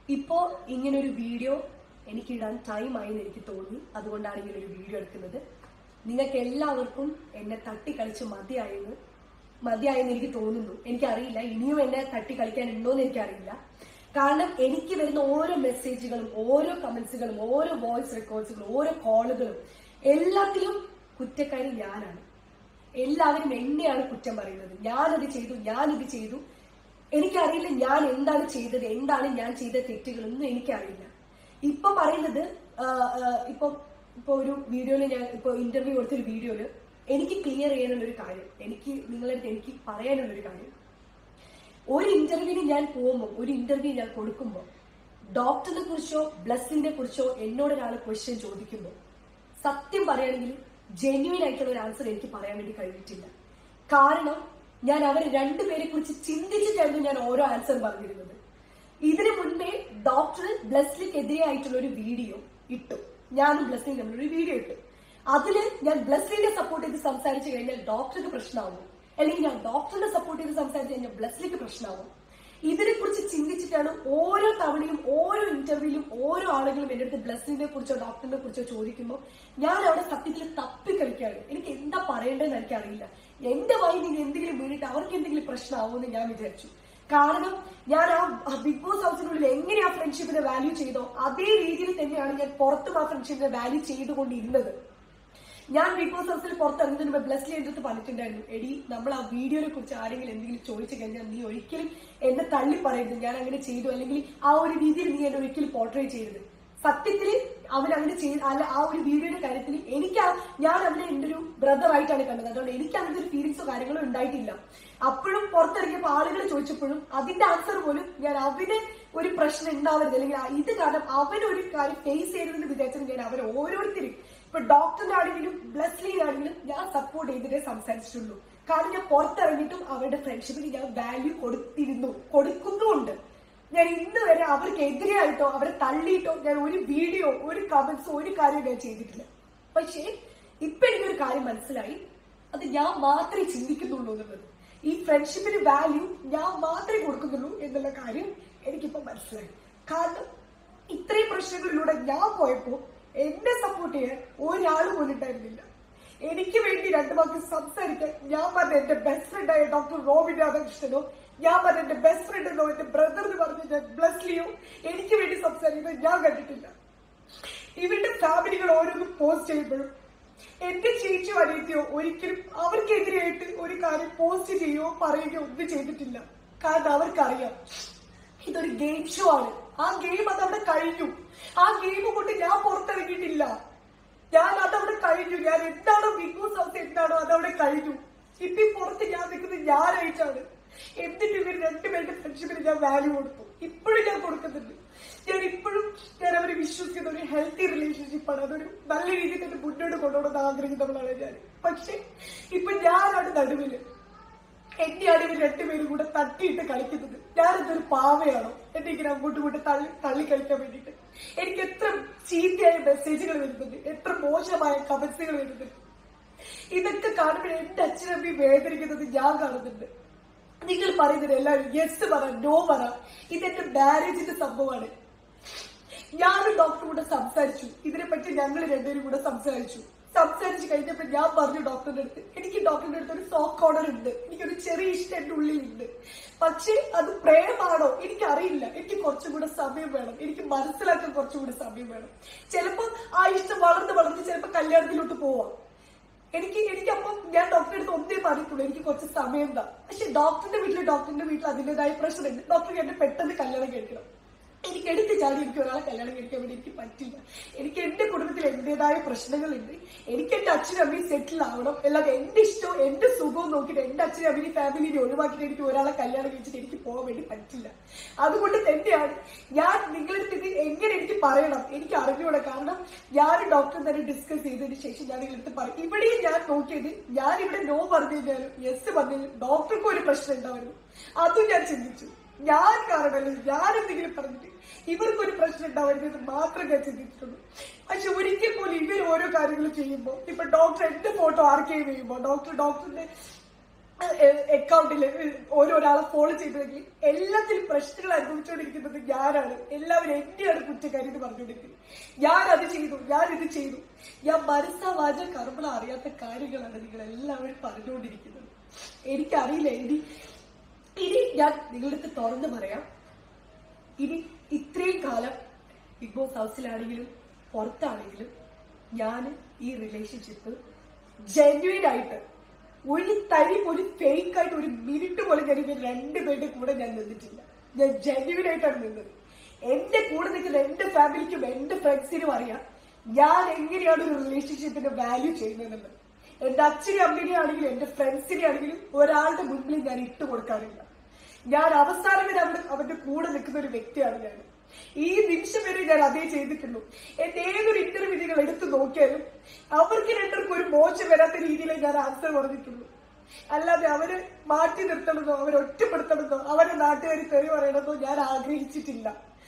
ഇപ്പോ ഇങ്ങനെ ഒരു വീഡിയോ എനിക്ക് ഇടാൻ ടൈം ആയി എന്ന് എനിക്ക് തോന്നി അതുകൊണ്ടാണ് ഇങ്ങനെ ഒരു വീഡിയോ എടുക്കുന്നത് നിങ്ങൾക്ക് എല്ലാവർക്കും എന്നെ തട്ടിക്കളിച്ച് മതിയായെന്ന് മതിയായെന്ന് എനിക്ക് തോന്നുന്നു എനിക്കറിയില്ല ഇനിയും എന്നെ തട്ടി കളിക്കാനുണ്ടോ എന്ന് എനിക്കറിയില്ല കാരണം എനിക്ക് വരുന്ന ഓരോ മെസ്സേജുകളും ഓരോ കമന്റ്സുകളും ഓരോ വോയിസ് റെക്കോർഡ്സുകളും ഓരോ കോളുകളും എല്ലാത്തിലും കുറ്റക്കാരി ഞാനാണ് എല്ലാവരും എന്നെയാണ് കുറ്റം പറയുന്നത് ഞാനത് ചെയ്തു ഞാനിത് ചെയ്തു എനിക്കറിയില്ല ഞാൻ എന്താണ് ചെയ്തത് എന്താണ് ഞാൻ ചെയ്ത തെറ്റുകളൊന്നും എനിക്കറിയില്ല ഇപ്പൊ പറയുന്നത് ആ, ആ, ഇപ്പൊ ഇപ്പൊ ഒരു വീഡിയോയില് ഞാൻ ഇപ്പൊ ഇന്റർവ്യൂ കൊടുത്തൊരു വീഡിയോയില് എനിക്ക് ക്ലിയർ ചെയ്യാനുള്ള ഒരു കാര്യം എനിക്ക് നിങ്ങളുടെ അടുത്ത് എനിക്ക് പറയാനുള്ള ഒരു കാര്യം ഒരു ഇന്റർവ്യൂവിന് ഞാൻ പോകുമ്പോൾ ഒരു ഇന്റർവ്യൂ ഞാൻ കൊടുക്കുമ്പോൾ ഡോക്ടറിനെ കുറിച്ചോ ബ്ലസ്സിനെ കുറിച്ചോ എന്നോട് ഒരാൾ ക്വസ്റ്റ്യൻ ചോദിക്കുമ്പോൾ സത്യം പറയുകയാണെങ്കിൽ ജെന്യുവൻ ആയിട്ടുള്ള ഒരു ആൻസർ എനിക്ക് പറയാൻ വേണ്ടി കഴിഞ്ഞിട്ടില്ല കാരണം ഞാൻ അവർ രണ്ടുപേരെ കുറിച്ച് ചിന്തിച്ചിട്ടായിരുന്നു ഞാൻ ഓരോ ആൻസർ പറഞ്ഞിരുന്നത് ഇതിനു മുൻപേ ഡോക്ടർ ബ്ലസ്ലിക്കെതിരെ ആയിട്ടുള്ള ഒരു വീഡിയോ ഇട്ടു ഞാനും ബ്ലസ്സിനും തമ്മിൽ ഒരു വീഡിയോ ഇട്ടു അതില് ഞാൻ ബ്ലസ്ലിനെ സപ്പോർട്ട് ചെയ്ത് സംസാരിച്ചു കഴിഞ്ഞാൽ ഡോക്ടർക്ക് പ്രശ്നമാകും അല്ലെങ്കിൽ ഞാൻ ഡോക്ടറിനെ സപ്പോർട്ട് ചെയ്ത് സംസാരിച്ചു കഴിഞ്ഞാൽ ബ്ലസ്ലിക്ക് പ്രശ്നമാകും ഇതിനെ കുറിച്ച് ചിന്തിച്ചിട്ടാണ് ഓരോ തവണയും ഓരോ ഇന്റർവ്യൂവിലും ഓരോ ആളുകളും എന്റെ അടുത്ത് ബ്ലസ്സിനെ കുറിച്ചോ ഡോക്ടറിനെ കുറിച്ചോ ചോദിക്കുമ്പോൾ ഞാൻ അവിടെ സത്യത്തിൽ തപ്പിക്കളിക്കാണ് എനിക്ക് എന്താ പറയേണ്ടതെന്ന് എനിക്കറിയില്ല എന്റെ വഴി നിങ്ങൾ എന്തെങ്കിലും വീണിട്ട് അവർക്ക് എന്തെങ്കിലും പ്രശ്നമാവുമെന്ന് ഞാൻ വിചാരിച്ചു കാരണം ഞാൻ ആ ബിഗ് ബോസ് ഹൗസിനുള്ളിൽ എങ്ങനെ ആ ഫ്രണ്ട്ഷിപ്പിനെ വാല്യൂ ചെയ്തോ അതേ രീതിയിൽ തന്നെയാണ് ഞാൻ പുറത്തും ആ ഫ്രണ്ട്ഷിപ്പിനെ വാല്യൂ ചെയ്തുകൊണ്ടിരുന്നത് ഞാൻ ബിഗ് ബോസ് ഹൗസിൽ പുറത്തിറങ്ങുന്നതിന് മുമ്പ് ബ്ലസ്ലി എൻ്റെ അടുത്ത് പറഞ്ഞിട്ടുണ്ടായിരുന്നു എടി നമ്മൾ ആ വീഡിയോനെ കുറിച്ച് ആരെങ്കിലും എന്തെങ്കിലും ചോദിച്ചു കഴിഞ്ഞാൽ നീ ഒരിക്കലും എന്നെ തള്ളി പറയരുത് ഞാൻ അങ്ങനെ ചെയ്തു അല്ലെങ്കിൽ ആ ഒരു രീതിയിൽ നീ എന്നെ ഒരിക്കലും പോർട്രേ ചെയ്യരുത് സത്യത്തിൽ അവൻ അങ്ങനെ ചെയ്ത് അല്ല ആ ഒരു വീഡിയോയുടെ കാര്യത്തിൽ എനിക്ക് ആ- ഞാൻ അവനെ എന്റെ ഒരു ബ്രദർ ആയിട്ടാണ് കണ്ടത് അതുകൊണ്ട് എനിക്ക് അങ്ങനത്തെ ഒരു ഫീലിങ്സോ കാര്യങ്ങളോ ഉണ്ടായിട്ടില്ല അപ്പോഴും പുറത്തിറങ്ങിയപ്പോൾ ആളുകൾ ചോദിച്ചപ്പോഴും അതിന്റെ ആൻസർ പോലും ഞാൻ അവന് ഒരു പ്രശ്നം ഉണ്ടാവരുത് അല്ലെങ്കിൽ ആ- ഇത് കാരണം അവൻ ഒരു കാര്യം ഫേസ് ചെയ്തതെന്ന് വിചാരിച്ചത് ഞാൻ അവരെ ഓരോരുത്തരും ഇപ്പൊ ഡോക്ടറിനാണെങ്കിലും ബ്ലസ്ലിനാണെങ്കിലും ഞാൻ സപ്പോർട്ട് ചെയ്തിട്ടേ സംസാരിച്ചിട്ടുള്ളൂ കാരണം ഞാൻ പുറത്തിറങ്ങിയിട്ടും അവരുടെ ഫ്രണ്ട്ഷിപ്പിന് ഞാൻ വാല്യൂ കൊടുത്തിരുന്നു കൊടുക്കുന്നുമുണ്ട് ഞാൻ ഇന്ന് വരെ അവർക്ക് എതിരായിട്ടോ അവരെ തള്ളിയിട്ടോ ഞാൻ ഒരു വീഡിയോ ഒരു കമന്റ്സോ ഒരു കാര്യവും ഞാൻ ചെയ്തിട്ടില്ല പക്ഷേ ഇപ്പൊ എനിക്കൊരു കാര്യം മനസ്സിലായി അത് ഞാൻ മാത്രമേ ചിന്തിക്കുന്നുള്ളൂ എന്നുള്ളത് ഈ ഫ്രണ്ട്ഷിപ്പിന് വാല്യൂ ഞാൻ മാത്രമേ കൊടുക്കുന്നുള്ളൂ എന്നുള്ള കാര്യം എനിക്കിപ്പോ മനസ്സിലായി കാരണം ഇത്രയും പ്രശ്നങ്ങളിലൂടെ ഞാൻ പോയപ്പോ എന്നെ സപ്പോർട്ട് ചെയ്യാൻ ഒരാൾ പോലും ഉണ്ടായിരുന്നില്ല എനിക്ക് വേണ്ടി രണ്ടു വാക്ക് സംസാരിക്കാൻ ഞാൻ പറഞ്ഞ എന്റെ ബെസ്റ്റ് ഫ്രണ്ടായ ഡോക്ടർ റോബിൻ രാധാകൃഷ്ണനോ ഞാൻ പറഞ്ഞ എന്റെ ബെസ്റ്റ് ഫ്രണ്ട് എന്നോ എന്റെ ബ്രദർ എന്ന് പറഞ്ഞ ഞാൻ ബ്ലസ്ലിയോ എനിക്ക് വേണ്ടി സംസാരിക്കുന്നത് ഞാൻ കണ്ടിട്ടില്ല ഇവരുടെ ഫാമിലികൾ ഓരോന്നും പോസ്റ്റ് ചെയ്യുമ്പോഴും എന്റെ ചേച്ചിയോ അനിയത്തിയോ ഒരിക്കലും അവർക്കെതിരെയായിട്ട് ഒരു കാര്യം പോസ്റ്റ് ചെയ്യുകയോ പറയുകയോ ഒന്നും ചെയ്തിട്ടില്ല കാരണം അവർക്കറിയാം ഇതൊരു ഗെയിം ഷോ ആണ് ആ ഗെയിം അതവിടെ കഴിഞ്ഞു ആ ഗെയിം കൊണ്ട് ഞാൻ പുറത്തിറങ്ങിയിട്ടില്ല ഞാൻ അതവിടെ കഴിഞ്ഞു ഞാൻ എന്താണോ ബിഗ് ബോസ് ഹൗസ് എന്താണോ അതവിടെ കഴിഞ്ഞു ഇപ്പൊ ഈ പുറത്ത് ഞാൻ നിൽക്കുന്നത് ഞാനായിട്ടാണ് എന്നിട്ട് ഇവർ രണ്ടുപേരുടെ ഫ്രണ്ട്ഷിപ്പിന് ഞാൻ വാല്യൂ കൊടുത്തു ഇപ്പോഴും ഞാൻ കൊടുക്കുന്നുണ്ട് ഞാൻ ഇപ്പോഴും ഞാൻ അവരെ വിശ്വസിക്കുന്ന ഒരു ഹെൽത്തി റിലേഷൻഷിപ്പാണ് അതൊരു നല്ല രീതിയിൽ തന്നെ മുന്നോട്ട് കൊണ്ടുപോകണമെന്ന് ആഗ്രഹിക്കുന്നവളാണ് ഞാൻ പക്ഷെ ഇപ്പൊ ഞാനാണ് നടുവില് എന്നെയാണ് ഇവർ രണ്ടുപേരും കൂടെ തട്ടിയിട്ട് കളിക്കുന്നത് ഞാനെന്തൊരു പാവയാണോ എന്നെ ഇങ്ങനെ അങ്ങോട്ടും ഇങ്ങോട്ടും തള്ളി തള്ളി കളിക്കാൻ വേണ്ടിയിട്ട് എനിക്ക് എത്ര ചീത്തയായ മെസ്സേജുകൾ വരുന്നുണ്ട് എത്ര മോശമായ കമന്റ്സുകൾ വരുന്നുണ്ട് ഇതൊക്കെ കാണുമ്പോൾ എന്റെ അച്ഛനമ്മയും വേദനിക്കുന്നത് ഞാൻ കാണുന്നുണ്ട് നിങ്ങൾ പറയുന്നത് എല്ലാവരും യെസ് പറ നോ പറ ഇതെന്റെ മാരേജിന്റെ സംഭവമാണ് ഞാനും ഡോക്ടറും കൂടെ സംസാരിച്ചു ഇതിനെപ്പറ്റി ഞങ്ങൾ രണ്ടുപേരും കൂടെ സംസാരിച്ചു സംസാരിച്ചു കഴിഞ്ഞപ്പോൾ ഞാൻ പറഞ്ഞു ഡോക്ടറിന്റെ അടുത്ത് എനിക്ക് ഡോക്ടറിന്റെ അടുത്ത് ഒരു സോഫ്റ്റ് കോർണർ ഉണ്ട് എനിക്കൊരു ചെറിയ ഇഷ്ടം എന്റെ ഉള്ളിലുണ്ട് പക്ഷേ അത് പ്രേമാണോ എനിക്കറിയില്ല എനിക്ക് കുറച്ചും കൂടെ സമയം വേണം എനിക്ക് മനസ്സിലാക്കാൻ കുറച്ചും കൂടെ സമയം വേണം ചിലപ്പോൾ ആ ഇഷ്ടം വളർന്ന് വളർന്ന് ചിലപ്പോൾ കല്യാണത്തിലോട്ട് പോവാം എനിക്ക് എനിക്കപ്പം ഞാൻ ഡോക്ടറെ അടുത്ത് ഒന്നേ പറഞ്ഞിട്ടുള്ളൂ എനിക്ക് കുറച്ച് സമയം എന്താ പക്ഷെ ഡോക്ടറിന്റെ വീട്ടിൽ ഡോക്ടറിന്റെ വീട്ടിൽ അതിന്റേതായ പ്രശ്നമുണ്ട് ഡോക്ടർ എന്നെ പെട്ടെന്ന് കല്യാണം കഴിക്കണം എനിക്ക് എടുത്ത് ചാടി എനിക്ക് ഒരാളെ കല്യാണം കഴിക്കാൻ വേണ്ടി എനിക്ക് പറ്റില്ല എനിക്ക് എന്റെ കുടുംബത്തിൽ എന്റേതായ പ്രശ്നങ്ങളുണ്ട് എനിക്ക് എന്റെ അച്ഛനും അമ്മയും സെറ്റിൽ ആവണം അല്ലാതെ എന്റെ ഇഷ്ടവും എന്റെ സുഖവും നോക്കിയിട്ട് എന്റെ അച്ഛനും അമ്മയും ഫാമിലിനെ ഒഴിവാക്കിയിട്ട് എനിക്ക് ഒരാളെ കല്യാണം കഴിച്ചിട്ട് എനിക്ക് പോകാൻ വേണ്ടി പറ്റില്ല അതുകൊണ്ട് തന്നെയാണ് ഞാൻ നിങ്ങളടുത്ത് ഇത് എങ്ങനെ എനിക്ക് പറയണം എനിക്ക് അറിഞ്ഞൂടെ കാരണം ഞാൻ ഡോക്ടർ തന്നെ ഡിസ്കസ് ചെയ്തതിന് ശേഷം ഞാൻ നിങ്ങളടുത്ത് പറയും ഇവിടെയും ഞാൻ നോക്കിയത് ഞാൻ ഇവിടെ നോ പറഞ്ഞു കഴിഞ്ഞാലും യെസ് പറഞ്ഞാലും ഡോക്ടർക്ക് ഒരു പ്രശ്നം ഉണ്ടാവുന്നു അതും ഞാൻ ചിന്തിച്ചു ഞാൻ കാരണമല്ല ഞാൻ എന്തെങ്കിലും പറഞ്ഞിട്ട് ഇവർക്കൊരു പ്രശ്നം ഉണ്ടാവരുത് മാത്രം ഞാൻ ചിന്തിച്ചിട്ടുള്ളൂ പക്ഷെ ഒരിക്കൽ പോലും ഇവർ ഓരോ കാര്യങ്ങൾ ചെയ്യുമ്പോൾ ഇപ്പൊ ഡോക്ടർ എന്റെ ഫോട്ടോ ആർക്കൈവ് ചെയ്യുമ്പോൾ ഡോക്ടർ ഡോക്ടറിന്റെ അക്കൗണ്ടിൽ ഓരോരാളെ ഫോളോ ചെയ്തെങ്കിൽ എല്ലാത്തിലും പ്രശ്നങ്ങൾ അനുഭവിച്ചുകൊണ്ടിരിക്കുന്നത് ഞാനാണ് എല്ലാവരും എന്റെയാണ് കുറ്റക്കാരി എന്ന് പറഞ്ഞുകൊണ്ടിരിക്കുന്നത് ഞാൻ അത് ചെയ്തു ഞാൻ ഇത് ചെയ്തു ഞാൻ മനസ്സാവാച കർമ്മള അറിയാത്ത കാര്യങ്ങളാണ് നിങ്ങൾ എല്ലാവരും പറഞ്ഞുകൊണ്ടിരിക്കുന്നത് എനിക്കറിയില്ല ഇനി ഇനി ഞാൻ നിങ്ങളുടെ അടുത്ത് തുറന്നു പറയാം ഇനി ഇത്രയും കാലം ബിഗ് ബോസ് ഹൗസിലാണെങ്കിലും പുറത്താണെങ്കിലും ഞാൻ ഈ റിലേഷൻഷിപ്പ് ജെന്യുവൻ ആയിട്ട് ഒരു തരി പോലും ഫേക്ക് ആയിട്ട് ഒരു മിനിറ്റ് പോലും ഞാൻ ഇവർ രണ്ടുപേരുടെ കൂടെ ഞാൻ നിന്നിട്ടില്ല ഞാൻ ജെന്യുവൻ ആയിട്ടാണ് നിന്നത് എന്റെ കൂടെ നിൽക്കുന്ന എന്റെ ഫാമിലിക്കും എന്റെ ഫ്രണ്ട്സിനും അറിയാം ഞാൻ എങ്ങനെയാണ് ഒരു റിലേഷൻഷിപ്പിന്റെ വാല്യൂ ചെയ്യുന്നതെന്ന് എന്റെ അച്ഛനും അമ്മേനെയും ആണെങ്കിലും എന്റെ ഫ്രണ്ട്സിനെ ആണെങ്കിലും ഒരാളുടെ മുൻപിൽ ഞാൻ ഇട്ട് കൊടുക്കാറില്ല ഞാൻ അവസാനം വരെ അവിടെ അവന്റെ കൂടെ നിൽക്കുന്ന ഒരു വ്യക്തിയാണ് ഞാൻ ഈ നിമിഷം വരെ ഞാൻ അതേ ചെയ്തിട്ടുള്ളൂ എന്റെ ഏതൊരു ഇന്റർവ്യൂ നിങ്ങൾ എടുത്തു നോക്കിയാലും അവർക്ക് രണ്ടുപേർക്കും ഒരു മോശം വരാത്ത രീതിയിലേ ഞാൻ ആൻസർ പറഞ്ഞിട്ടുള്ളൂ അല്ലാതെ അവര് മാറ്റി നിർത്തണമെന്നോ അവരെ ഒറ്റപ്പെടുത്തണമെന്നോ അവരെ നാട്ടുകാർ തെറി പറയണമെന്നോ ഞാൻ ആഗ്രഹിച്ചിട്ടില്ല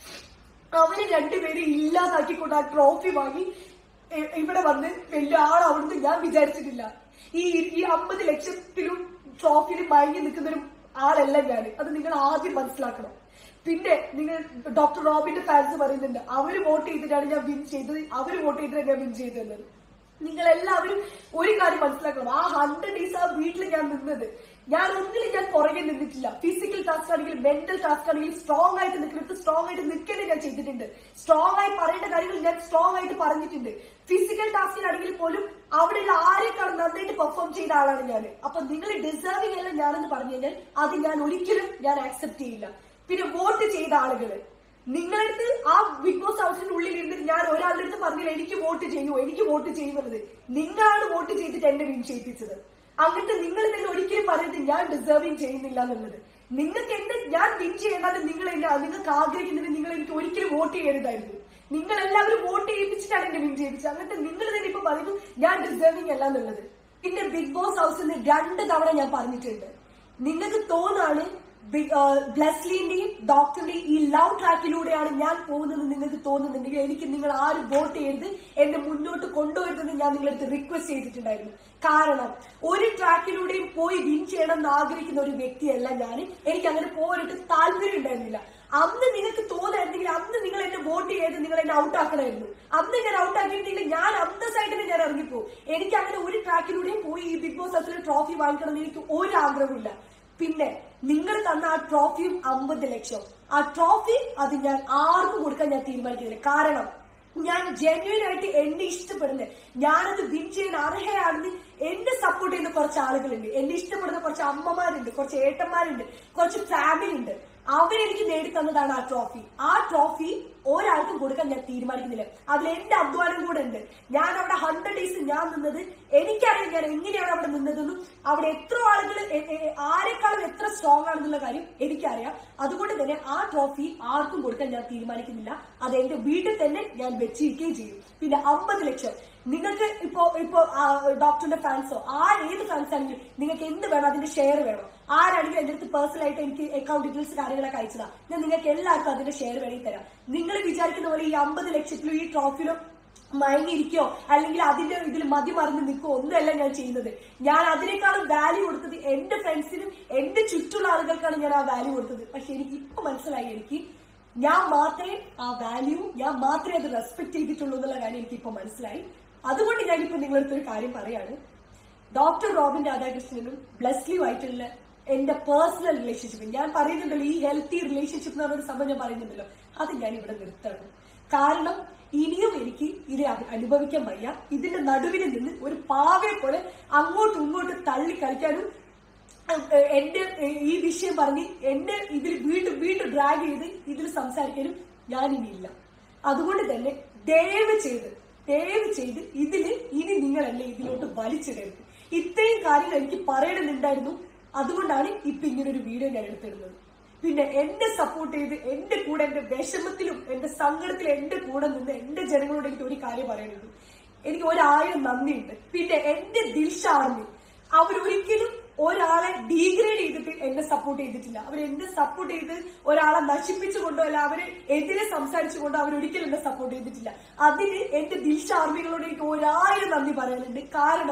അവര് രണ്ടുപേരെ ഇല്ലാതാക്കിക്കൊണ്ട് ആ ട്രോഫി വാങ്ങി ഇ- ഇവിടെ വന്ന് വലിയ ആളാവുന്നത് ഞാൻ വിചാരിച്ചിട്ടില്ല ഈ ഈ അമ്പത് ലക്ഷത്തിലും ട്രോഫിയിലും മയങ്ങി നിൽക്കുന്ന ഒരു ആളല്ല ഞാൻ അത് നിങ്ങൾ ആദ്യം മനസ്സിലാക്കണം പിന്നെ നിങ്ങൾ ഡോക്ടർ റോബിന്റെ ഫാൻസ് പറയുന്നുണ്ട് അവര് വോട്ട് ചെയ്തിട്ടാണ് ഞാൻ വിൻ ചെയ്തത് അവര് വോട്ട് ചെയ്തിട്ടാണ് ഞാൻ വിൻ ചെയ്തത് നിങ്ങൾ എല്ലാവരും ഒരു കാര്യം മനസ്സിലാക്കണം ആ ഹൺഡ്രഡ് ഡേയ്സ് ആ വീട്ടിൽ ഞാൻ നിന്നത് ഞാൻ ഒന്നിലും ഞാൻ പുറകെ നിന്നിട്ടില്ല ഫിസിക്കൽ ടാസ്ക് ആണെങ്കിലും മെന്റൽ ടാസ്ക് ആണെങ്കിലും സ്ട്രോങ് ആയിട്ട് നിൽക്കുന്നത് സ്ട്രോങ് ആയിട്ട് നിൽക്കലേ ഞാൻ ചെയ്തിട്ടുണ്ട് സ്ട്രോങ് ആയി പറയേണ്ട കാര്യങ്ങൾ ഞാൻ സ്ട്രോങ് ആയിട്ട് പറഞ്ഞിട്ടുണ്ട് ഫിസിക്കൽ ടാസ്കിലാണെങ്കിൽ പോലും അവിടെയുള്ള ആരെക്കാളും നന്നായിട്ട് പെർഫോം ചെയ്ത ആളാണ് ഞാൻ അപ്പൊ നിങ്ങൾ ഡിസേർവിംഗ് അല്ല ഞാനെന്ന് പറഞ്ഞു കഴിഞ്ഞാൽ അത് ഞാൻ ഒരിക്കലും ഞാൻ ആക്സെപ്റ്റ് ചെയ്യില്ല പിന്നെ വോട്ട് ചെയ്ത ആളുകള് നിങ്ങളടുത്ത് ആ ബിഗ് ബോസ് ഹൗസിന്റെ ഉള്ളിൽ ഇരുന്നിട്ട് ഞാൻ ഒരാളുടെ അടുത്ത് പറഞ്ഞില്ല എനിക്ക് വോട്ട് ചെയ്യൂ എനിക്ക് വോട്ട് ചെയ്യുന്നത് നിങ്ങളാണ് വോട്ട് ചെയ്തിട്ട് എന്നെ വിൻ ചെയ്യിപ്പിച്ചത് അങ്ങനത്തെ നിങ്ങൾ തന്നെ ഒരിക്കലും പറയരുത് ഞാൻ ഡിസേർവിങ് ചെയ്യുന്നില്ല എന്നുള്ളത് നിങ്ങൾക്ക് എന്നെ ഞാൻ വിൻ ചെയ്യേണ്ടത് നിങ്ങൾ എന്നെ നിങ്ങൾക്ക് ആഗ്രഹിക്കുന്നത് നിങ്ങൾ എനിക്ക് ഒരിക്കലും വോട്ട് ചെയ്യരുതായിരുന്നു നിങ്ങൾ എല്ലാവരും വോട്ട് ചെയ്യിപ്പിച്ചിട്ടാണ് എന്നെ വിൻ ചെയ്യിപ്പിച്ചത് അങ്ങനത്തെ നിങ്ങൾ തന്നെ ഇപ്പൊ പറയുന്നു ഞാൻ ഡിസേർവിംഗ് അല്ല എന്നുള്ളത് പിന്നെ ബിഗ് ബോസ് ഹൗസിൽ നിന്ന് രണ്ട് തവണ ഞാൻ പറഞ്ഞിട്ടുണ്ട് നിങ്ങൾക്ക് തോന്നാണ് ബി- ആ, ബ്ലെസ്ലിന്റെയും ഡോക്ടറിന്റെയും ഈ ലവ് ട്രാക്കിലൂടെയാണ് ഞാൻ പോകുന്നത് നിങ്ങൾക്ക് തോന്നുന്നുണ്ടെങ്കിൽ എനിക്ക് നിങ്ങൾ ആരും വോട്ട് ചെയ്ത് എന്നെ മുന്നോട്ട് കൊണ്ടുവരുന്നത് ഞാൻ നിങ്ങളടുത്ത് റിക്വസ്റ്റ് ചെയ്തിട്ടുണ്ടായിരുന്നു കാരണം ഒരു ട്രാക്കിലൂടെയും പോയി വിൻ ചെയ്യണം എന്ന് ആഗ്രഹിക്കുന്ന ഒരു വ്യക്തിയല്ല ഞാൻ എനിക്ക് അങ്ങനെ പോയിട്ട് താല്പര്യം ഉണ്ടായിരുന്നില്ല അന്ന് നിങ്ങൾക്ക് തോന്നായിരുന്നെങ്കിൽ അന്ന് നിങ്ങൾ എന്നെ വോട്ട് ചെയ്ത് നിങ്ങൾ എന്നെ ഔട്ട് ആക്കണമായിരുന്നു അന്ന് ഞാൻ ഔട്ട് ആക്കിയിട്ടുണ്ടെങ്കിൽ ഞാൻ അന്തസ്സായിട്ട് തന്നെ ഞാൻ ഇറങ്ങിപ്പോ എനിക്ക് അങ്ങനെ ഒരു ട്രാക്കിലൂടെയും പോയി ഈ ബിഗ് ബോസ് ഹൗസിൽ ട്രോഫി വാങ്ങിക്കണം എന്ന് എനിക്ക് ഒരു ആഗ്രഹമില്ല പിന്നെ നിങ്ങൾ തന്ന ആ ട്രോഫിയും അമ്പത് ലക്ഷം ആ ട്രോഫി അത് ഞാൻ ആർക്കും കൊടുക്കാൻ ഞാൻ തീരുമാനിക്കുന്നില്ല കാരണം ഞാൻ ജെന്യൂൻ ആയിട്ട് എന്നെ ഇഷ്ടപ്പെടുന്നത് ഞാനത് വിൻ ചെയ്യാൻ അർഹയാണെന്ന് എന്നെ സപ്പോർട്ട് ചെയ്യുന്ന കുറച്ച് ആളുകളുണ്ട് എന്നെ ഇഷ്ടപ്പെടുന്ന കുറച്ച് അമ്മമാരുണ്ട് കുറച്ച് ഏട്ടന്മാരുണ്ട് കുറച്ച് ഫാമിലി ഉണ്ട് അവരെനിക്ക് നേടിത്തന്നതാണ് ആ ട്രോഫി ആ ട്രോഫി ഒരാൾക്കും കൊടുക്കാൻ ഞാൻ തീരുമാനിക്കുന്നില്ല അതിൽ എന്റെ അധ്വാനം കൂടെ ഉണ്ട് ഞാൻ അവിടെ ഹൺഡ്രഡ് ഡേയ്സ് ഞാൻ നിന്നത് എനിക്കറിയാം ഞാൻ എങ്ങനെയാണ് അവിടെ നിന്നതെന്നും അവിടെ എത്ര ആളുകൾ ആരെക്കാളും എത്ര സ്ട്രോങ് ആണെന്നുള്ള കാര്യം എനിക്കറിയാം അതുകൊണ്ട് തന്നെ ആ ട്രോഫി ആർക്കും കൊടുക്കാൻ ഞാൻ തീരുമാനിക്കുന്നില്ല അത് എന്റെ വീട്ടിൽ തന്നെ ഞാൻ വെച്ചിരിക്കുകയും ചെയ്യും പിന്നെ അമ്പത് ലക്ഷം നിങ്ങൾക്ക് ഇപ്പോ ഇപ്പോ ആ, ഡോക്ടറിന്റെ ഫാൻസോ ആ ഏത് ഫാൻസ് ആണെങ്കിലും നിങ്ങൾക്ക് എന്ത് വേണം അതിന്റെ ഷെയർ വേണം ആരാണെങ്കിലും എന്റെ അടുത്ത് പേഴ്സണൽ ആയിട്ട് എനിക്ക് അക്കൗണ്ട് ഡീറ്റെയിൽസ് കാര്യങ്ങളൊക്കെ അയച്ചതാ ഞാൻ നിങ്ങൾക്ക് എല്ലാവർക്കും അതിന്റെ ഷെയർ വേണമെങ്കിൽ തരാം നിങ്ങൾ വിചാരിക്കുന്ന പോലെ ഈ അമ്പത് ലക്ഷത്തിലും ഈ ട്രോഫിയിലും മയങ്ങിയിരിക്കോ അല്ലെങ്കിൽ അതിന്റെ ഇതിൽ മതി മറന്ന് നിൽക്കോ ഒന്നുമല്ല ഞാൻ ചെയ്യുന്നത് ഞാൻ അതിനേക്കാളും വാല്യൂ കൊടുത്തത് എന്റെ ഫ്രണ്ട്സിനും എന്റെ ചുറ്റുള്ള ആളുകൾക്കാണ് ഞാൻ ആ വാല്യൂ കൊടുത്തത് പക്ഷെ എനിക്ക് ഇപ്പൊ മനസ്സിലായി എനിക്ക് ഞാൻ മാത്രമേ ആ വാല്യൂ ഞാൻ മാത്രമേ അത് റെസ്പെക്ട് ചെയ്തിട്ടുള്ളൂ എന്നുള്ള കാര്യം എനിക്ക് ഇപ്പൊ മനസ്സിലായി അതുകൊണ്ട് ഞാനിപ്പോ നിങ്ങളടുത്ത് ഒരു കാര്യം പറയാണ് ഡോക്ടർ റോബിൻ രാധാകൃഷ്ണനും ബ്ലസ്ലിയുമായിട്ടുള്ള എന്റെ പേഴ്സണൽ റിലേഷൻഷിപ്പ് ഞാൻ പറയുന്നുണ്ടല്ലോ ഈ ഹെൽത്തി റിലേഷൻഷിപ്പ് എന്ന് പറഞ്ഞൊരു സംഭവം ഞാൻ പറയുന്നുണ്ടല്ലോ അത് ഞാൻ ഇവിടെ നിർത്തണം കാരണം ഇനിയും എനിക്ക് ഇത് അ- അനുഭവിക്കാൻ വയ്യ ഇതിന്റെ നടുവിൽ നിന്ന് ഒരു പാവയെ പോലെ അങ്ങോട്ടും ഇങ്ങോട്ടും തള്ളി കളിക്കാനും ഏഹ് എന്റെ ഏഹ് ഈ വിഷയം പറഞ്ഞ് എന്നെ ഇതിൽ വീണ്ടും വീണ്ടും ഡ്രാഗ് ചെയ്ത് ഇതിൽ സംസാരിക്കാനും ഞാനിനിയില്ല അതുകൊണ്ട് തന്നെ ദയവ് ചെയ്ത് ദയവ് ചെയ്ത് ഇതില് ഇനി നിങ്ങൾ എന്നെ ഇതിലോട്ട് വലിച്ചിടരുത് ഇത്രയും കാര്യങ്ങൾ എനിക്ക് പറയണമെന്നുണ്ടായിരുന്നു അതുകൊണ്ടാണ് ഇപ്പൊ ഇങ്ങനെ ഒരു വീഡിയോ ഞാൻ എടുത്തിരുന്നത് പിന്നെ എന്നെ സപ്പോർട്ട് ചെയ്ത് എന്റെ കൂടെ എന്റെ വിഷമത്തിലും എന്റെ സങ്കടത്തിലും എന്റെ കൂടെ നിന്ന് എന്റെ ജനങ്ങളോട് എനിക്ക് ഒരു കാര്യം പറയാനുള്ളൂ എനിക്ക് ഒരായിരം നന്ദിയുണ്ട് പിന്നെ എന്റെ ദിൽഷാറിന് അവരൊരിക്കലും ഒരാളെ ഡീഗ്രേഡ് ചെയ്തിട്ട് എന്നെ സപ്പോർട്ട് ചെയ്തിട്ടില്ല അവർ എന്നെ സപ്പോർട്ട് ചെയ്ത് ഒരാളെ നശിപ്പിച്ചുകൊണ്ടോ അല്ല അവരെ എതിരെ സംസാരിച്ചുകൊണ്ടോ അവരൊരിക്കലും എന്നെ സപ്പോർട്ട് ചെയ്തിട്ടില്ല അതിന് എന്റെ ദിൽഷ ആർമികളോട് എനിക്ക് ഒരായിരം നന്ദി പറയാനുണ്ട് കാരണം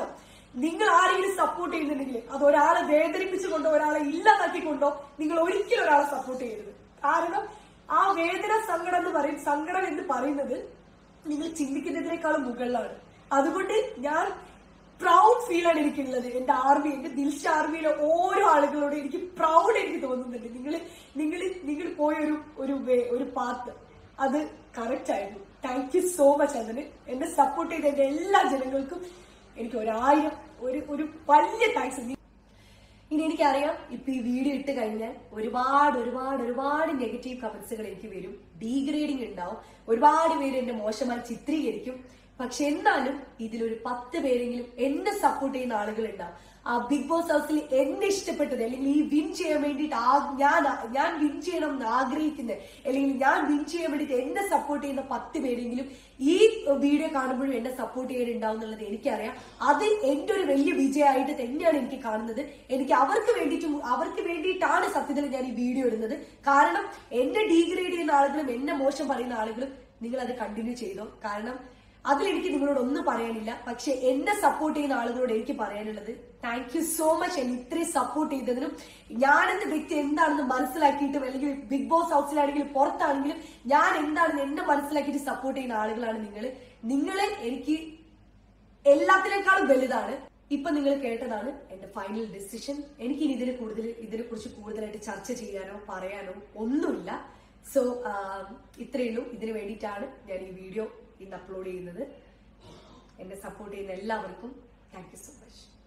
നിങ്ങൾ ആരെങ്കിലും സപ്പോർട്ട് ചെയ്യുന്നുണ്ടെങ്കിൽ അത് ഒരാളെ വേദനിപ്പിച്ചുകൊണ്ടോ ഒരാളെ ഇല്ലാതാക്കിക്കൊണ്ടോ നിങ്ങൾ ഒരിക്കലും ഒരാളെ സപ്പോർട്ട് ചെയ്യരുത് കാരണം ആ വേദന സങ്കടം എന്ന് പറയും സങ്കടം എന്ന് പറയുന്നത് നിങ്ങൾ ചിന്തിക്കുന്നതിനേക്കാളും മുകളിലാണ് അതുകൊണ്ട് ഞാൻ പ്രൗഡ് ഫീൽ ആണ് എനിക്കുള്ളത് എന്റെ ആർമി എന്റെ ദിൽഷ ആർമിയിലെ ഓരോ ആളുകളോടും എനിക്ക് പ്രൗഡ് എനിക്ക് തോന്നുന്നുണ്ട് നിങ്ങൾ നിങ്ങൾ നിങ്ങൾ പോയ ഒരു ഒരു വേ- ഒരു പാത്ത് അത് കറക്റ്റ് ആയിരുന്നു താങ്ക് യു സോ മച്ച് അതിന് എന്നെ സപ്പോർട്ട് ചെയ്ത എന്റെ എല്ലാ ജനങ്ങൾക്കും എനിക്ക് ഒരായിരം ഒരു ഒരു വലിയ താങ്ക്സ് ഇനി എനിക്കറിയാം ഇപ്പൊ ഈ വീഡിയോ ഇട്ട് കഴിഞ്ഞാൽ ഒരുപാട് ഒരുപാട് ഒരുപാട് നെഗറ്റീവ് കമന്റ്സുകൾ എനിക്ക് വരും ഡീഗ്രേഡിംഗ് ഉണ്ടാവും ഒരുപാട് പേര് എന്നെ മോശമായി ചിത്രീകരിക്കും പക്ഷെ എന്നാലും ഇതിലൊരു പത്ത് പേരെങ്കിലും എന്നെ സപ്പോർട്ട് ചെയ്യുന്ന ആളുകൾ ഉണ്ടാവും ആ ബിഗ് ബോസ് ഹൗസിൽ എന്നെ ഇഷ്ടപ്പെട്ടത് അല്ലെങ്കിൽ ഈ വിൻ ചെയ്യാൻ വേണ്ടിയിട്ട് ആ- ഞാൻ ഞാൻ വിൻ ചെയ്യണം എന്ന് ആഗ്രഹിക്കുന്ന അല്ലെങ്കിൽ ഞാൻ വിൻ ചെയ്യാൻ വേണ്ടിയിട്ട് എന്നെ സപ്പോർട്ട് ചെയ്യുന്ന പത്ത് പേരെങ്കിലും ഈ വീഡിയോ കാണുമ്പോഴും എന്നെ സപ്പോർട്ട് ചെയ്യാനുണ്ടാവും എന്നുള്ളത് എനിക്കറിയാം അത് എന്റെ ഒരു വലിയ വിജയമായിട്ട് തന്നെയാണ് എനിക്ക് കാണുന്നത് എനിക്ക് അവർക്ക് വേണ്ടിയിട്ട് അവർക്ക് വേണ്ടിയിട്ടാണ് സത്യത്തിൽ ഞാൻ ഈ വീഡിയോ ഇടുന്നത് കാരണം എന്നെ ഡീഗ്രേഡ് ചെയ്യുന്ന ആളുകളും എന്നെ മോശം പറയുന്ന ആളുകളും നിങ്ങൾ അത് കണ്ടിന്യൂ ചെയ്തോ കാരണം അതിലെനിക്ക് നിങ്ങളോട് ഒന്നും പറയാനില്ല പക്ഷെ എന്നെ സപ്പോർട്ട് ചെയ്യുന്ന ആളുകളോട് എനിക്ക് പറയാനുള്ളത് താങ്ക് യു സോ മച്ച് എന്നെ ഇത്രയും സപ്പോർട്ട് ചെയ്തതിനും ഞാനെന്ന വ്യക്തി എന്താണെന്ന് മനസ്സിലാക്കിയിട്ടും അല്ലെങ്കിൽ ബിഗ് ബോസ് ഹൗസിലാണെങ്കിലും പുറത്താണെങ്കിലും ഞാൻ എന്താണെന്ന് എന്നെ മനസ്സിലാക്കിയിട്ട് സപ്പോർട്ട് ചെയ്യുന്ന ആളുകളാണ് നിങ്ങൾ നിങ്ങളെ എനിക്ക് എല്ലാത്തിനേക്കാളും വലുതാണ് ഇപ്പൊ നിങ്ങൾ കേട്ടതാണ് എന്റെ ഫൈനൽ ഡിസിഷൻ എനിക്ക് ഇനി ഇതിനെ കൂടുതൽ ഇതിനെ കുറിച്ച് കൂടുതലായിട്ട് ചർച്ച ചെയ്യാനോ പറയാനോ ഒന്നുമില്ല സോ ഇത്രയേ ഉള്ളൂ ഇതിന് വേണ്ടിയിട്ടാണ് ഞാൻ ഈ വീഡിയോ ഇന്ന് അപ്ലോഡ് ചെയ്യുന്നത് എന്നെ സപ്പോർട്ട് ചെയ്യുന്ന എല്ലാവർക്കും താങ്ക് യു സോ മച്ച്